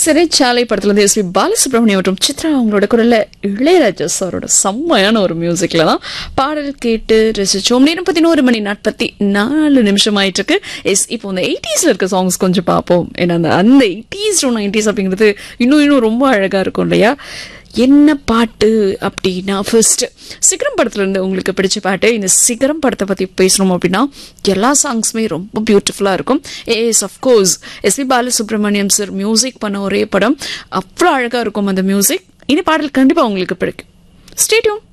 சிறைச்சாலை படத்துல இருந்து எஸ்பி பாலசுப்ரமணியம் மற்றும் சித்ரா அவங்களோட குரல்ல இளையராஜா சாரோட செம்மையான ஒரு மியூசிக்ல தான் பாடல் கேட்டு ரசிச்சோம் நேரம் பதினோரு மணி நாற்பத்தி நாலு நிமிஷம் ஆயிட்டு இருக்கு எஸ் இப்போ இந்த எயிட்டிஸ்ல இருக்க சாங்ஸ் கொஞ்சம் பார்ப்போம் ஏன்னா அந்த அந்த எயிட்டிஸ் டு நைன்டிஸ் அப்படிங்கிறது இன்னும் இன்னும் ரொம்ப அழகா இருக்கும் இல்லையா என்ன பாட்டு அப்படின்னா ஃபர்ஸ்ட் சிகரம் படத்துல இருந்து உங்களுக்கு பிடிச்ச பாட்டு இந்த சிகரம் படத்தை பத்தி பேசணும் அப்படின்னா எல்லா சாங்ஸுமே ரொம்ப பியூட்டிஃபுல்லா இருக்கும் ஏஎஸ் of course SP Balasubrahmanyam sir music பண்ண ஒரே படம் அவ்வளோ அழகா இருக்கும் அந்த மியூசிக் இந்த பாடல் கண்டிப்பா உங்களுக்கு பிடிக்கும் ஸ்டேடியம்